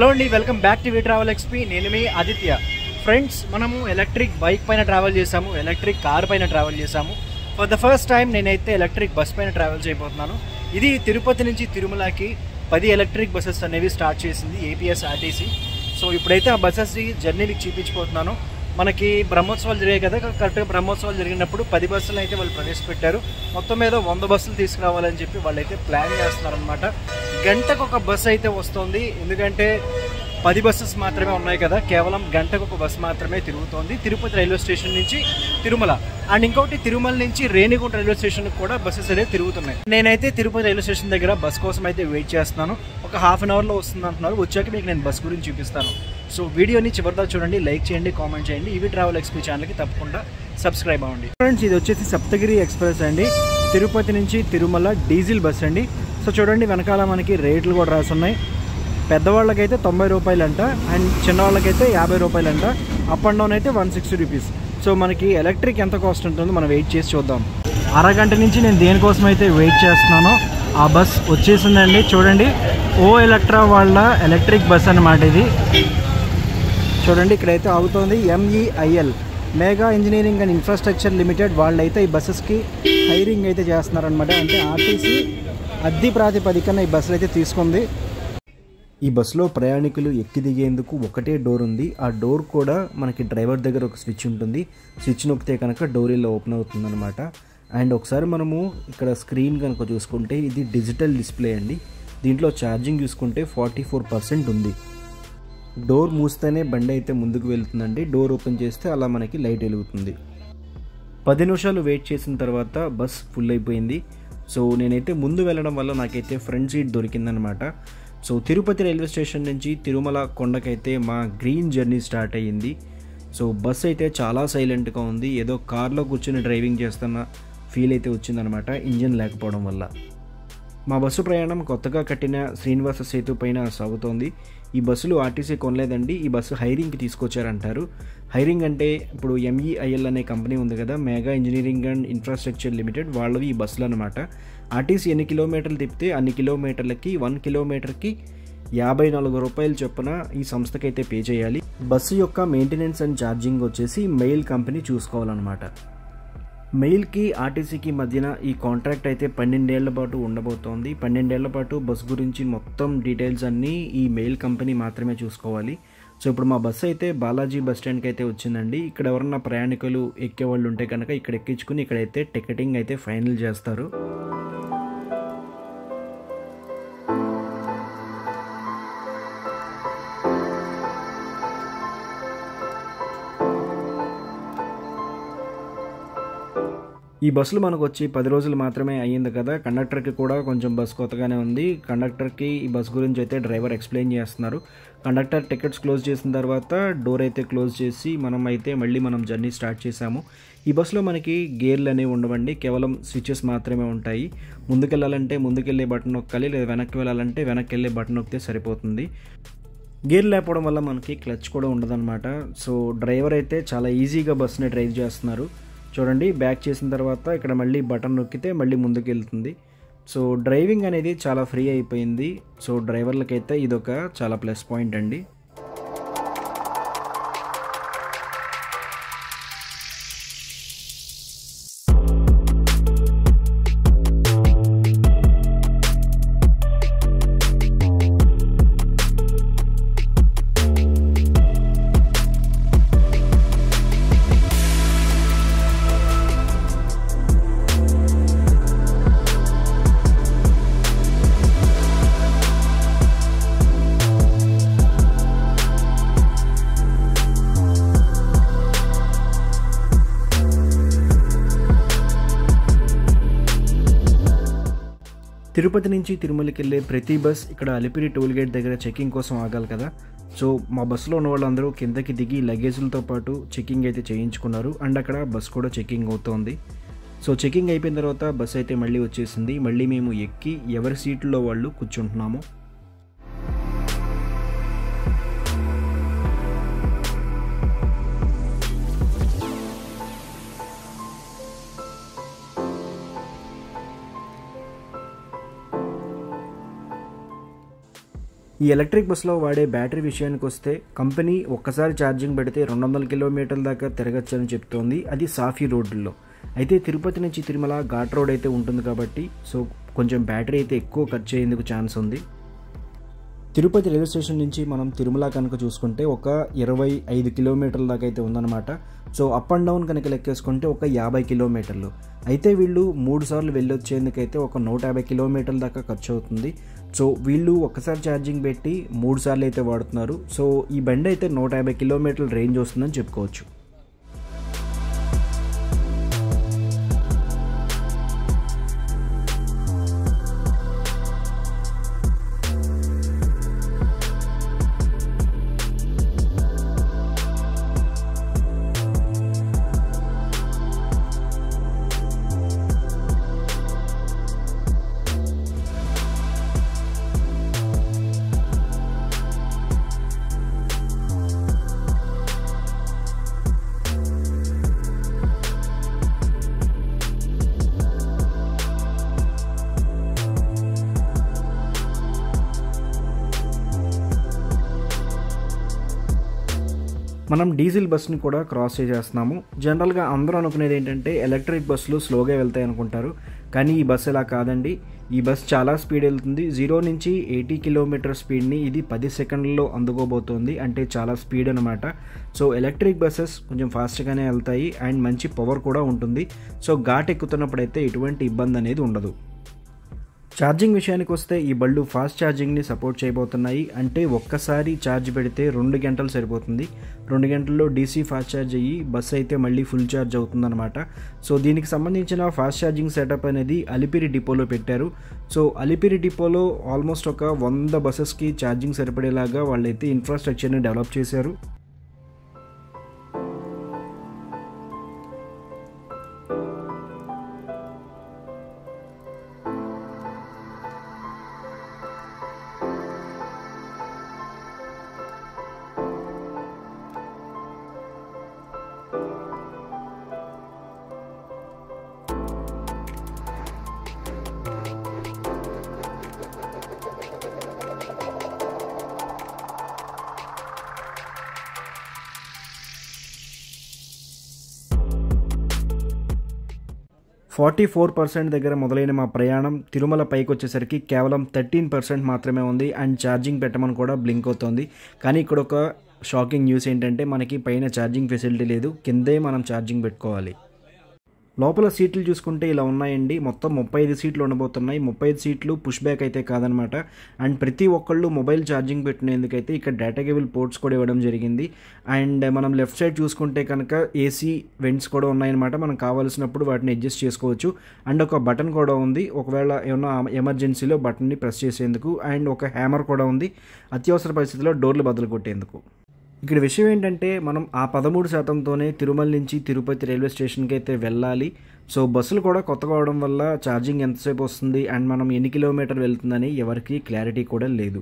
hello అండి welcome back to we travel XP నేను మీ ఆదిత్య ఫ్రెండ్స్ మనము ఎలక్ట్రిక్ బైక్ పైన ట్రావెల్ చేసాము ఎలక్ట్రిక్ కార్ పైన ట్రావెల్ చేసాము ఫర్ ద ఫస్ట్ టైం నేనైతే ఎలక్ట్రిక్ బస్ పైన ట్రావెల్ చేయబోతున్నాను ఇది తిరుపతి నుంచి తిరుమలకి పది ఎలక్ట్రిక్ బస్సెస్ అనేవి స్టార్ట్ చేసింది ఏపీఎస్ ఆర్టీసీ సో ఇప్పుడైతే ఆ బస్సెస్ జర్నీ మీకు చూపించిపోతున్నాను మనకి బ్రహ్మోత్సవాలు జరిగాయి కదా కరెక్ట్గా బ్రహ్మోత్సవాలు జరిగినప్పుడు పది బస్సులు అయితే వాళ్ళు ప్రవేశపెట్టారు మొత్తం మీద వంద బస్సులు తీసుకురావాలని చెప్పి వాళ్ళైతే ప్లాన్ చేస్తున్నారనమాట గంటకు ఒక బస్సు అయితే వస్తుంది ఎందుకంటే పది బస్సెస్ మాత్రమే ఉన్నాయి కదా కేవలం గంటకు ఒక బస్సు మాత్రమే తిరుగుతోంది తిరుపతి రైల్వే స్టేషన్ నుంచి తిరుమల అండ్ ఇంకొకటి తిరుమల నుంచి రేణిగుంట రైల్వే స్టేషన్ కూడా బస్సెస్ అనేవి తిరుగుతున్నాయి నేనైతే తిరుపతి రైల్వే స్టేషన్ దగ్గర బస్ కోసం అయితే వెయిట్ చేస్తున్నాను ఒక హాఫ్ అన్ అవర్లో వస్తుంది అంటున్నారు వచ్చాక మీకు నేను బస్ గురించి చూపిస్తాను సో వీడియోని చివరిదా చూడండి లైక్ చేయండి కామెంట్ చేయండి ఇవి ట్రావెల్ ఎక్స్పీ ఛానల్కి తప్పకుండా సబ్స్క్రైబ్ అవ్వండి ఫ్రెండ్స్ ఇది వచ్చేసి సప్తగిరి ఎక్స్ప్రెస్ అండి తిరుపతి నుంచి తిరుమల డీజిల్ బస్ అండి సో చూడండి వెనకాల మనకి రేట్లు కూడా రాసున్నాయి పెద్దవాళ్ళకైతే తొంభై రూపాయలు అంట అండ్ చిన్నవాళ్ళకైతే యాభై రూపాయలు అంట అప్ అండ్ డౌన్ అయితే వన్ సిక్స్టీ రూపీస్ సో మనకి ఎలక్ట్రిక్ ఎంత కాస్ట్ ఉంటుందో మనం వెయిట్ చేసి చూద్దాం అరగంట నుంచి నేను దేనికోసం అయితే వెయిట్ చేస్తున్నానో ఆ బస్ వచ్చేసిందండి చూడండి ఓ ఎలక్ట్రా వాళ్ళ ఎలక్ట్రిక్ బస్ అన్నమాట ఇది చూడండి ఇక్కడైతే ఆగుతోంది MEIL Megha engineering and infrastructure limited వాళ్ళైతే ఈ బస్సెస్కి హైరింగ్ అయితే చేస్తున్నారనమాట అంటే ఆర్టీసీ అద్దె ప్రాతిపదికన ఈ బస్సులు అయితే తీసుకుంది ఈ బస్సులో ప్రయాణికులు ఎక్కి దిగేందుకు ఒకటే డోర్ ఉంది ఆ డోర్ కూడా మనకి డ్రైవర్ దగ్గర ఒక స్విచ్ ఉంటుంది స్విచ్ నొక్కితే కనుక డోర్ ఇలా ఓపెన్ అవుతుంది అనమాట అండ్ ఒకసారి మనము ఇక్కడ స్క్రీన్ కనుక చూసుకుంటే ఇది డిజిటల్ డిస్ప్లే అండి దీంట్లో ఛార్జింగ్ చూసుకుంటే ఫార్టీ ఫోర్ పర్సెంట్ ఉంది డోర్ మూస్తేనే బండి అయితే ముందుకు వెళ్తుందండి డోర్ ఓపెన్ చేస్తే అలా మనకి లైట్ వెలుగుతుంది పది నిమిషాలు వెయిట్ చేసిన తర్వాత బస్ ఫుల్ అయిపోయింది సో నేనైతే ముందు వెళ్ళడం వల్ల నాకైతే ఫ్రంట్ సీట్ దొరికిందనమాట సో తిరుపతి రైల్వే స్టేషన్ నుంచి తిరుమల కొండకైతే మా గ్రీన్ జర్నీ స్టార్ట్ అయ్యింది సో బస్ అయితే చాలా సైలెంట్గా ఉంది ఏదో కార్లో కూర్చొని డ్రైవింగ్ చేస్తున్న ఫీల్ అయితే వచ్చిందనమాట ఇంజిన్ లేకపోవడం వల్ల మా బస్సు ప్రయాణం కొత్తగా కట్టిన శ్రీనివాస సేతు పైన సాగుతోంది ఈ బస్సులు ఆర్టీసీ కొనలేదండి ఈ బస్సు హైరింగ్కి తీసుకొచ్చారంటారు హైరింగ్ అంటే ఇప్పుడు ఎంఈఐఎల్ అనే కంపెనీ ఉంది కదా Megha engineering and infrastructure limited వాళ్ళవి ఈ బస్సులు అనమాట ఆర్టీసీ ఎన్ని కిలోమీటర్లు తిప్పితే అన్ని కిలోమీటర్లకి వన్ కిలోమీటర్కి యాభై నాలుగు రూపాయలు చొప్పున ఈ సంస్థకైతే పే చేయాలి బస్సు యొక్క మెయింటెనెన్స్ అండ్ ఛార్జింగ్ వచ్చేసి మెయిల్ కంపెనీ చూసుకోవాలన్నమాట మెయిల్కి ఆర్టీసీకి మధ్యన ఈ కాంట్రాక్ట్ అయితే పన్నెండేళ్ల పాటు ఉండబోతోంది పన్నెండేళ్ల పాటు బస్ గురించి మొత్తం డీటెయిల్స్ అన్నీ ఈ మెయిల్ కంపెనీ మాత్రమే చూసుకోవాలి సో ఇప్పుడు మా బస్సు అయితే బాలాజీ బస్ స్టాండ్కి అయితే వచ్చిందండి ఇక్కడ ఎవరన్నా ప్రయాణికులు ఎక్కే వాళ్ళు ఉంటే కనుక ఇక్కడ ఎక్కించుకుని ఇక్కడైతే టికెటింగ్ అయితే ఫైనల్ చేస్తారు ఈ బస్సులు మనకు వచ్చి పది రోజులు మాత్రమే అయ్యింది కదా కండక్టర్కి కూడా కొంచెం బస్ కొత్తగానే ఉంది కండక్టర్కి ఈ బస్ గురించి అయితే డ్రైవర్ ఎక్స్ప్లెయిన్ చేస్తున్నారు కండక్టర్ టికెట్స్ క్లోజ్ చేసిన తర్వాత డోర్ అయితే క్లోజ్ చేసి మనం అయితే మళ్ళీ మనం జర్నీ స్టార్ట్ చేసాము ఈ బస్సులో మనకి గేర్లు అనేవి ఉండవండి కేవలం స్విచెస్ మాత్రమే ఉంటాయి ముందుకెళ్ళాలంటే ముందుకెళ్ళే బటన్ నొక్కాలి లేదా వెనక్కి వెళ్ళాలంటే వెనక్కి వెళ్ళే బటన్ నొక్కితే సరిపోతుంది గేర్ లేకపోవడం వల్ల మనకి క్లచ్ కూడా ఉండదన్నమాట సో డ్రైవర్ అయితే చాలా ఈజీగా బస్సుని డ్రైవ్ చేస్తున్నారు చూడండి బ్యాక్ చేసిన తర్వాత ఇక్కడ మళ్ళీ బటన్ నొక్కితే మళ్ళీ ముందుకు వెళ్తుంది సో డ్రైవింగ్ అనేది చాలా ఫ్రీ అయిపోయింది సో డ్రైవర్లకైతే ఇదొక చాలా ప్లస్ పాయింట్ అండి తిరుపతి నుంచి తిరుమలకి వెళ్ళే ప్రతి బస్ ఇక్కడ అలిపిరి టోల్ గేట్ దగ్గర చెకింగ్ కోసం ఆగాలి కదా సో మా బస్సులో ఉన్న వాళ్ళందరూ కిందకి దిగి లగేజ్లతో పాటు చెకింగ్ అయితే చేయించుకున్నారు అండ్ అక్కడ బస్ కూడా చెకింగ్ అవుతోంది సో చెకింగ్ అయిపోయిన తర్వాత బస్ అయితే మళ్ళీ వచ్చేసింది మళ్ళీ మేము ఎక్కి ఎవరి సీట్లో వాళ్ళు కూర్చుంటున్నాము ఈ ఈ ఎలక్ట్రిక్ బస్సులో వాడే బ్యాటరీ విషయానికి వస్తే కంపెనీ ఒక్కసారి ఛార్జింగ్ పెడితే రెండు వందల కిలోమీటర్ల దాకా తిరగచ్చని చెప్తోంది అది సాఫీ రోడ్డుల్లో అయితే తిరుపతి నుంచి తిరుమల ఘాట్ రోడ్ అయితే ఉంటుంది కాబట్టి సో కొంచెం బ్యాటరీ అయితే ఎక్కువ ఖర్చు అయ్యేందుకు ఛాన్స్ ఉంది తిరుపతి రైల్వే స్టేషన్ నుంచి మనం తిరుమల కనుక చూసుకుంటే ఒక ఇరవై ఐదు కిలోమీటర్ల దాకా అయితే ఉందన్నమాట సో అప్ అండ్ డౌన్ కనుక లెక్కేసుకుంటే ఒక యాభై కిలోమీటర్లు అయితే వీళ్ళు మూడు సార్లు వెళ్ళొచ్చేందుకైతే ఒక నూట యాభై కిలోమీటర్ల దాకా ఖర్చు అవుతుంది సో వీళ్ళు ఒక్కసారి ఛార్జింగ్ పెట్టి మూడు సార్లు అయితే వాడుతున్నారు సో ఈ బండి అయితే నూట యాభై కిలోమీటర్ల రేంజ్ వస్తుందని చెప్పుకోవచ్చు మనం డీజిల్ బస్ని కూడా క్రాస్ చేసేస్తున్నాము జనరల్గా అందరూ అనుకునేది ఏంటంటే ఎలక్ట్రిక్ బస్సులు స్లోగా వెళ్తాయి అనుకుంటారు కానీ ఈ బస్సు ఇలా కాదండి ఈ బస్ చాలా స్పీడ్ వెళ్తుంది జీరో నుంచి ఎయిటీ కిలోమీటర్ స్పీడ్ని ఇది పది సెకండ్లలో అందుకోబోతోంది అంటే చాలా స్పీడ్ అనమాట సో ఎలక్ట్రిక్ బస్సెస్ కొంచెం ఫాస్ట్గానే వెళ్తాయి అండ్ మంచి పవర్ కూడా ఉంటుంది సో ఘాట్ ఎక్కుతున్నప్పుడు అయితే ఎటువంటి ఇబ్బంది అనేది ఉండదు ఛార్జింగ్ విషయానికి వస్తే ఈ బళ్ళు ఫాస్ట్ ఛార్జింగ్ని సపోర్ట్ చేయబోతున్నాయి అంటే ఒక్కసారి ఛార్జ్ పెడితే రెండు గంటలు సరిపోతుంది రెండు గంటల్లో డీసీ ఫాస్ట్ ఛార్జ్ అయ్యి బస్ అయితే మళ్ళీ ఫుల్ ఛార్జ్ అవుతుందన్నమాట సో దీనికి సంబంధించిన ఫాస్ట్ ఛార్జింగ్ సెటప్ అనేది అలిపిరి డిపోలో పెట్టారు సో అలిపిరి డిపోలో ఆల్మోస్ట్ ఒక వంద బస్సెస్కి ఛార్జింగ్ సరిపడేలాగా వాళ్ళైతే ఇన్ఫ్రాస్ట్రక్చర్ని డెవలప్ చేశారు ఫార్టీ ఫోర్ పర్సెంట్ దగ్గర మొదలైన మా ప్రయాణం తిరుమల పైకి వచ్చేసరికి కేవలం థర్టీన్ పర్సెంట్ మాత్రమే ఉంది అండ్ ఛార్జింగ్ పెట్టమని కూడా బ్లింక్ అవుతుంది కానీ ఇక్కడ ఒక షాకింగ్ న్యూస్ ఏంటంటే మనకి పైన ఛార్జింగ్ ఫెసిలిటీ లేదు కిందే మనం ఛార్జింగ్ పెట్టుకోవాలి లోపల సీట్లు చూసుకుంటే ఇలా ఉన్నాయండి మొత్తం ముప్పై ఐదు సీట్లు ఉండబోతున్నాయి ముప్పై ఐదు సీట్లు పుష్ బ్యాక్ అయితే కాదనమాట అండ్ ప్రతి ఒక్కళ్ళు మొబైల్ ఛార్జింగ్ పెట్టినందుకైతే ఇక్కడ డేటా కేబుల్ పోర్ట్స్ కూడా ఇవ్వడం జరిగింది అండ్ మనం లెఫ్ట్ సైడ్ చూసుకుంటే కనుక ఏసీ వెంట్స్ కూడా ఉన్నాయన్నమాట మనం కావాల్సినప్పుడు వాటిని అడ్జస్ట్ చేసుకోవచ్చు అండ్ ఒక బటన్ కూడా ఉంది ఒకవేళ ఏమన్నా ఎమర్జెన్సీలో బటన్ని ప్రెస్ చేసేందుకు అండ్ ఒక హ్యామర్ కూడా ఉంది అత్యవసర పరిస్థితిలో డోర్లు బదులు కొట్టేందుకు ఇక్కడ విషయం ఏంటంటే మనం ఆ పదమూడు శాతంతోనే తిరుమల నుంచి తిరుపతి రైల్వే స్టేషన్కి అయితే వెళ్ళాలి సో బస్సులు కూడా కొత్తగా అవడం వల్ల ఛార్జింగ్ ఎంతసేపు వస్తుంది అండ్ మనం ఎన్ని కిలోమీటర్ వెళ్తుందని ఎవరికి క్లారిటీ కూడా లేదు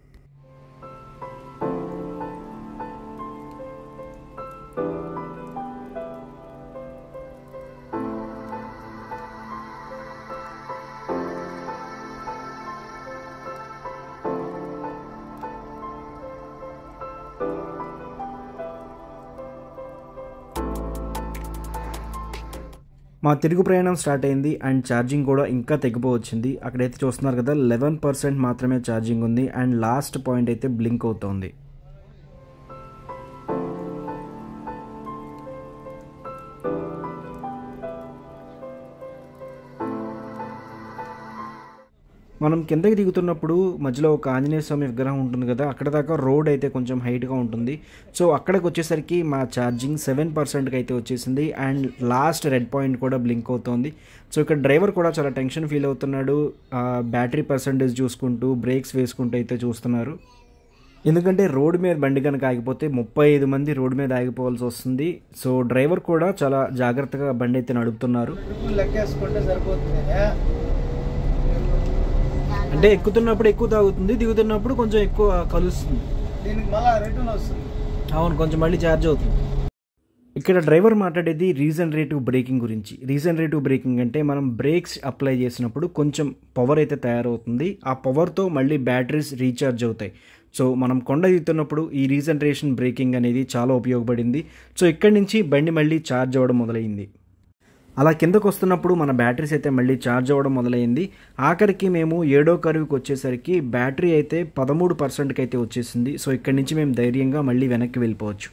మా తిరుగు ప్రయాణం స్టార్ట్ అయింది అండ్ ఛార్జింగ్ కూడా ఇంకా తగ్గిపోవచ్చింది అక్కడైతే చూస్తున్నారు కదా లెవెన్ పర్సెంట్ మాత్రమే ఛార్జింగ్ ఉంది అండ్ లాస్ట్ పాయింట్ అయితే బ్లింక్ అవుతోంది మనం కిందకి దిగుతున్నప్పుడు మధ్యలో ఒక ఆంజనేయ స్వామి విగ్రహం ఉంటుంది కదా అక్కడ దాకా రోడ్ అయితే కొంచెం హైట్గా ఉంటుంది సో అక్కడికి వచ్చేసరికి మా ఛార్జింగ్ సెవెన్ పర్సెంట్కి అయితే వచ్చేసింది అండ్ లాస్ట్ రెడ్ పాయింట్ కూడా బ్లింక్ అవుతోంది సో ఇక్కడ డ్రైవర్ కూడా చాలా టెన్షన్ ఫీల్ అవుతున్నాడు బ్యాటరీ పర్సంటేజ్ చూసుకుంటూ బ్రేక్స్ వేసుకుంటూ అయితే చూస్తున్నారు ఎందుకంటే రోడ్డు మీద బండి కనుక ఆగిపోతే ముప్పై ఐదు మంది రోడ్డు మీద ఆగిపోవాల్సి వస్తుంది సో డ్రైవర్ కూడా చాలా జాగ్రత్తగా బండి అయితే నడుపుతున్నారు లెక్కేసుకుంటే సరిపోతుంది అంటే ఎక్కుతున్నప్పుడు ఎక్కువ తాగుతుంది దిగుతున్నప్పుడు కొంచెం ఎక్కువ కలుస్తుంది దీనికి మళ్ళీ రిటర్న్ వస్తుంది అవును కొంచెం మళ్ళీ ఛార్జ్ అవుతుంది ఇక్కడ డ్రైవర్ మాట్లాడేది రీజన్ రేటివ్ బ్రేకింగ్ గురించి రీజన్ రేటివ్ బ్రేకింగ్ అంటే మనం బ్రేక్స్ అప్లై చేసినప్పుడు కొంచెం పవర్ అయితే తయారవుతుంది ఆ పవర్తో మళ్ళీ బ్యాటరీస్ రీఛార్జ్ అవుతాయి సో మనం కొండ దిగుతున్నప్పుడు ఈ రీజనరేషన్ బ్రేకింగ్ అనేది చాలా ఉపయోగపడింది సో ఇక్కడి నుంచి బండి మళ్ళీ ఛార్జ్ అవ్వడం మొదలైంది అలా కిందకు వస్తున్నప్పుడు మన బ్యాటరీస్ అయితే మళ్ళీ ఛార్జ్ అవ్వడం మొదలైంది ఆఖరికి మేము ఏడో కరువుకి వచ్చేసరికి బ్యాటరీ అయితే పదమూడు పర్సెంట్కి అయితే వచ్చేసింది సో ఇక్కడి నుంచి మేము ధైర్యంగా మళ్ళీ వెనక్కి వెళ్ళిపోవచ్చు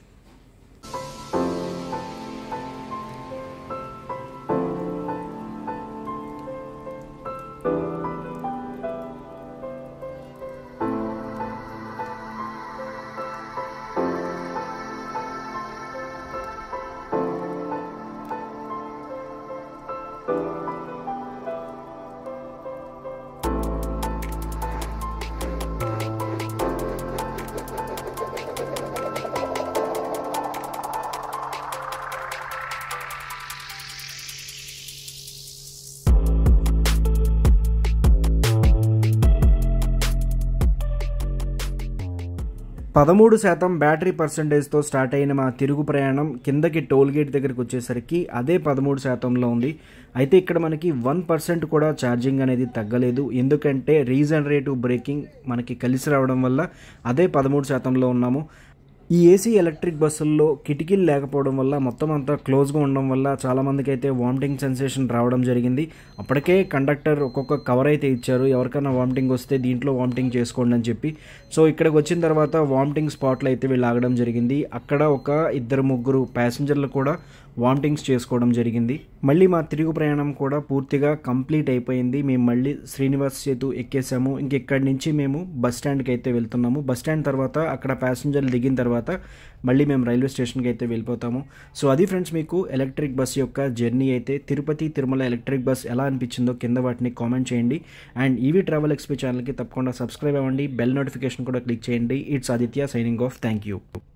పదమూడు శాతం బ్యాటరీ పర్సంటేజ్తో స్టార్ట్ అయిన మా తిరుగు ప్రయాణం కిందకి టోల్ గేట్ దగ్గరికి వచ్చేసరికి అదే పదమూడు శాతంలో ఉంది అయితే ఇక్కడ మనకి వన్ పర్సెంట్ కూడా ఛార్జింగ్ అనేది తగ్గలేదు ఎందుకంటే రీజనరేటివ్ బ్రేకింగ్ మనకి కలిసి రావడం వల్ల అదే పదమూడు శాతంలో ఉన్నాము ఈ ఏసీ ఎలక్ట్రిక్ బస్సుల్లో కిటికీలు లేకపోవడం వల్ల మొత్తం అంతా క్లోజ్గా ఉండడం వల్ల చాలామందికి అయితే వామిటింగ్ సెన్సేషన్ రావడం జరిగింది అప్పటికే కండక్టర్ ఒక్కొక్క కవర్ అయితే ఇచ్చారు ఎవరికైనా వామిటింగ్ వస్తే దీంట్లో వామిటింగ్ చేసుకోండి అని చెప్పి సో ఇక్కడికి వచ్చిన తర్వాత వామిటింగ్ స్పాట్లు అయితే వీళ్ళు ఆగడం జరిగింది అక్కడ ఒక ఇద్దరు ముగ్గురు ప్యాసింజర్లు కూడా వామిటింగ్స్ చేసుకోవడం జరిగింది మళ్ళీ మా తిరుగు ప్రయాణం కూడా పూర్తిగా కంప్లీట్ అయిపోయింది మేము మళ్ళీ శ్రీనివాస్ సేతు ఎక్కేసాము ఇంక ఇక్కడి నుంచి మేము బస్ స్టాండ్కి అయితే వెళ్తున్నాము బస్ స్టాండ్ తర్వాత అక్కడ ప్యాసింజర్లు దిగిన తర్వాత మళ్ళీ మేము రైల్వే స్టేషన్కి అయితే వెళ్ళిపోతాము సో అది ఫ్రెండ్స్ మీకు ఎలక్ట్రిక్ బస్ యొక్క జర్నీ అయితే తిరుపతి తిరుమల ఎలక్ట్రిక్ బస్ ఎలా అనిపించిందో కింద వాటిని కామెంట్ చేయండి అండ్ ఈవీ ట్రావెల్ ఎక్స్పీ ఛానల్కి తప్పకుండా సబ్స్క్రైబ్ అవ్వండి బెల్ నోటిఫికేషన్ కూడా క్లిక్ చేయండి it's Aditya signing off thank you